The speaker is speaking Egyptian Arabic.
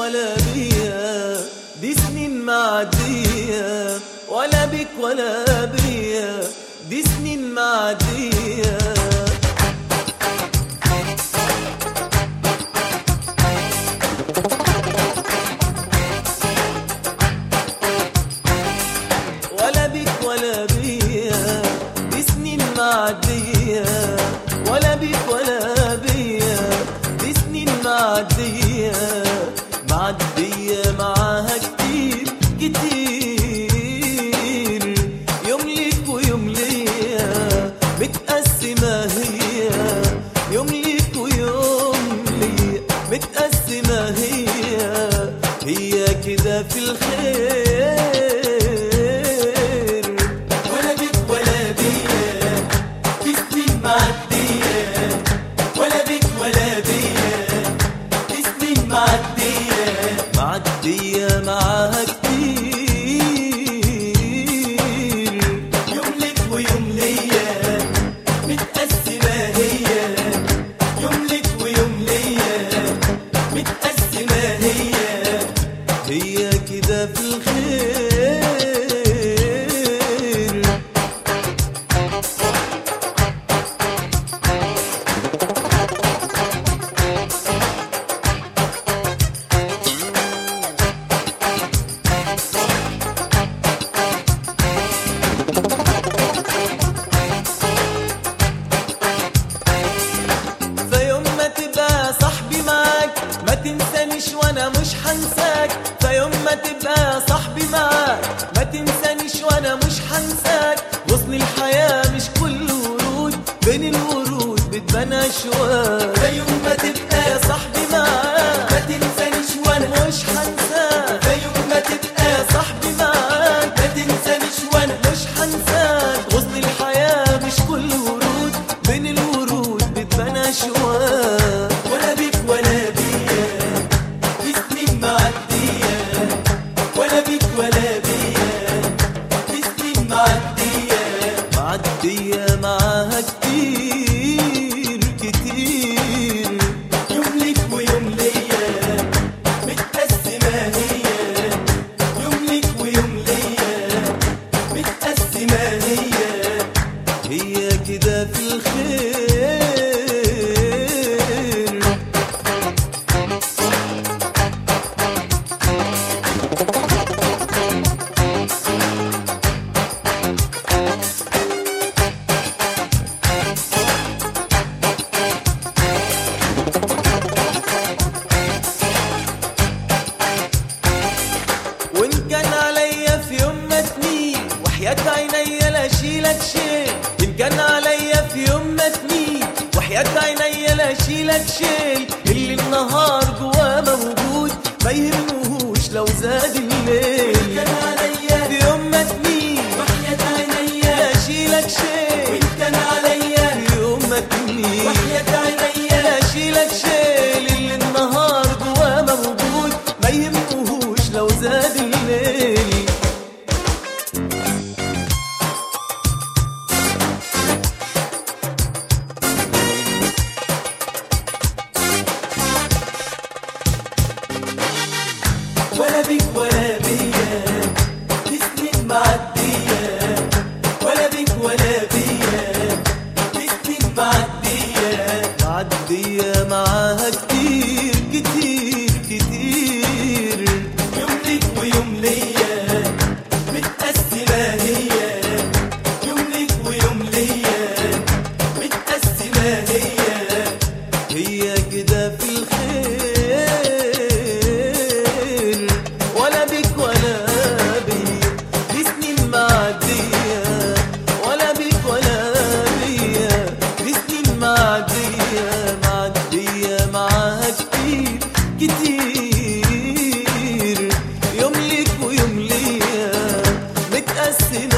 ولا بيا دي سنين معدية ولا بك ولا بيا دي سنين معدية ولا بك ولا بيا دي سنين معدية ولا بك ولا بيا دي سنين معدية معدية معاها كتير كتير يوم ليك ويوم ليا متقسمة هي يوم ليك ويوم ليا متقسمة هي هي كده في الخير ولا بك ولا بيا في سنين معدية ولا بك ولا بيا في سنين معدية معدية معاها كتير يوم لك ويوم ليا متقسمة هي يوم لك ويوم ليا متقسمة هي هي كده في الخير فيوم ما تبقى صاحبي معاك ما تنسانيش وانا مش هنساك فيوم ما تبقى صاحبي معاك ما تنسانيش وانا مش هنساك غصن الحياة مش كل ورود بين الورود بتبان اشواك فيوم ما تبقى يا صاحبي معاك ما تنسانيش وانا مش هنساك فيوم ما تبقى يا صاحبي معاك ما تنسانيش وانا مش هنساك غصن الحياة مش كل ورود بين الورود بتبان اشواك ولا بك ولا بيا في سنين معدية ولا بك ولا بيا في سنين معدية معدية معاها كتير كتير يوم لك ويوم ليا متقسمة هي يوم لك ويوم ليا متقسمة هي هي كده في الخير وان كان عليا في يوم ما تميل وحياة عينيا لا اشيلك شيل ان كان عليا في يوم ما تميل وحياة عينيا لا اشيلك شيل اللي النهار جواه موجود ما يهمهوش لو زاد الليل كان عليا في يوم ما تميل وحياة عينيا لا اشيلك شيل وإن كان عليا في يوم ما تميل وحياة عينيا لا اشيلك شيل اللي النهار جواه موجود ما يهمهوش لو زاد الليل ولا بك ولا بيا في سنين معدية ولا بك ولا بيا في سنين معدية معدية معاها كتير كتير كتير يوم لك ويوم ليا متقسمة هي يوم لك ويوم ليا متقسمة هي هي كده في الخير ولا بك ولا بيا دي سنين معدية ولا بك ولا بيا دي سنين معدية معدية معاها كتير كتير يوم ليك ويوم ليا متقسم